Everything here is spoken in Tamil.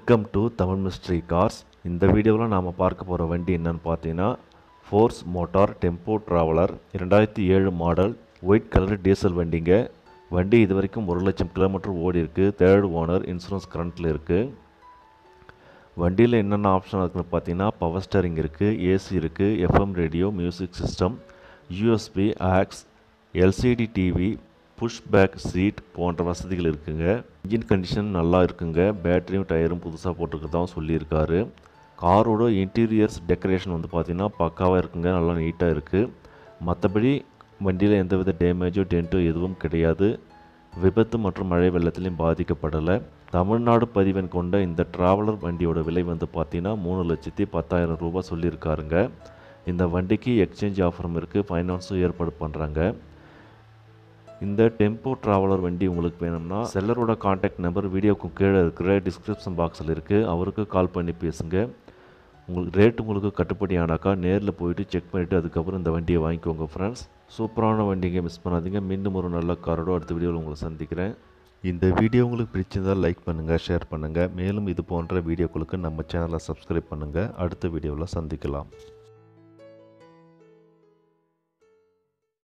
welcome to Tamil mystery cars இந்த வீடியோவில் நாம் பார்க்க போகிற வண்டி என்னன்னு பார்த்தீங்கன்னா ஃபோர்ஸ் மோட்டார் டெம்போ ட்ராவலர் இரண்டாயிரத்தி ஏழு மாடல் ஒயிட் கலர் டீசல் வண்டிங்க வண்டி இது வரைக்கும் ஒரு லட்சம் கிலோமீட்டர் ஓடி இருக்கு தேர்ட் ஓனர் இன்சூரன்ஸ் கரண்ட்டில் இருக்குது வண்டியில் என்னென்ன ஆப்ஷன் இருக்குன்னு பார்த்தீங்கன்னா பவர் ஸ்டேரிங் இருக்குது ஏசி இருக்குது FM radio music system USB aux LCD TV push back seat போன்ற வசதிகள் இருக்குங்க இன்ஜின் கண்டிஷன் நல்லா இருக்குங்க பேட்டரியும் டயரும் புதுசாக போட்டுருக்கதான் சொல்லியிருக்காரு காரோட இன்டீரியர்ஸ் டெக்கரேஷன் வந்து பார்த்திங்கன்னா பக்காவாக இருக்குங்க நல்லா நீட்டாக இருக்குது மற்றபடி வண்டியில் எந்தவித டேமேஜோ டென்ட்டோ எதுவும் கிடையாது விபத்து மற்றும் மழை வெள்ளத்திலையும் பாதிக்கப்படலை தமிழ்நாடு பதிவெண் கொண்ட இந்த டிராவலர் வண்டியோட விலை வந்து பார்த்தீங்கன்னா மூணு லட்சத்தி பத்தாயிரம் ரூபாய் சொல்லியிருக்காருங்க இந்த வண்டிக்கு எக்ஸ்சேஞ்ச் ஆஃபரும் இருக்குது ஃபைனான்ஸும் ஏற்பாடு பண்ணுறாங்க இந்த டெம்போ ட்ராவலர் வண்டி உங்களுக்கு வேணும்னா செல்லரோட காண்டாக்ட் நம்பர் வீடியோக்கு கீழே இருக்கிற டிஸ்கிரிப்ஷன் பாக்ஸில் இருக்குது அவருக்கு கால் பண்ணி பேசுங்க உங்களுக்கு ரேட் உங்களுக்கு கட்டுப்படி ஆனாக்கா நேரில் போயிட்டு செக் பண்ணிவிட்டு அதுக்கப்புறம் இந்த வண்டியை வாங்கிக்கோங்க ஃப்ரெண்ட்ஸ் சூப்பரான வண்டிங்க மிஸ் பண்ணாதீங்க மீண்டும் ஒரு நல்ல காரோட அடுத்த வீடியோவில் உங்களை சந்திக்கிறேன் இந்த வீடியோ உங்களுக்கு பிடிச்சிருந்தால் லைக் பண்ணுங்கள் ஷேர் பண்ணுங்கள் மேலும் இது போன்ற வீடியோக்களுக்கு நம்ம சேனலை சப்ஸ்கிரைப் பண்ணுங்கள் அடுத்த வீடியோவில் சந்திக்கலாம்